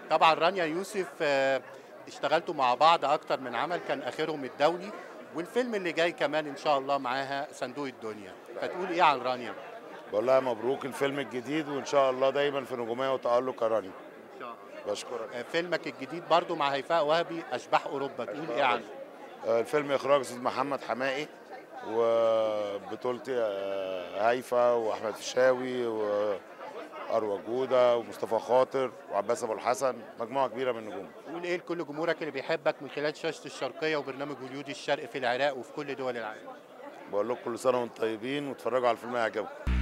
طبعا رانيا يوسف آه، اشتغلتوا مع بعض اكتر من عمل كان اخرهم الدولي والفيلم اللي جاي كمان ان شاء الله معاها صندوق الدنيا فتقول ايه عن رانيا بقول لها مبروك الفيلم الجديد وان شاء الله دايما في نجوميه وتالق يا رانيا ان شاء الله بشكرك فيلمك الجديد برضو مع هيفاء وهبي اشباح اوروبا تقول ايه عنه آه، الفيلم اخراج استاذ محمد حمائي وبطولتي آه، هيفا واحمد فيشاوي واروى جوده ومصطفى خاطر وعباس ابو الحسن مجموعه كبيره من النجوم تقول ايه لكل جمهورك اللي بيحبك من خلال شاشه الشرقيه وبرنامج وليود الشرق في العراق وفي كل دول العالم بقول لكم كل سنه وانتم طيبين واتفرجوا على الفيلم هيعجبكم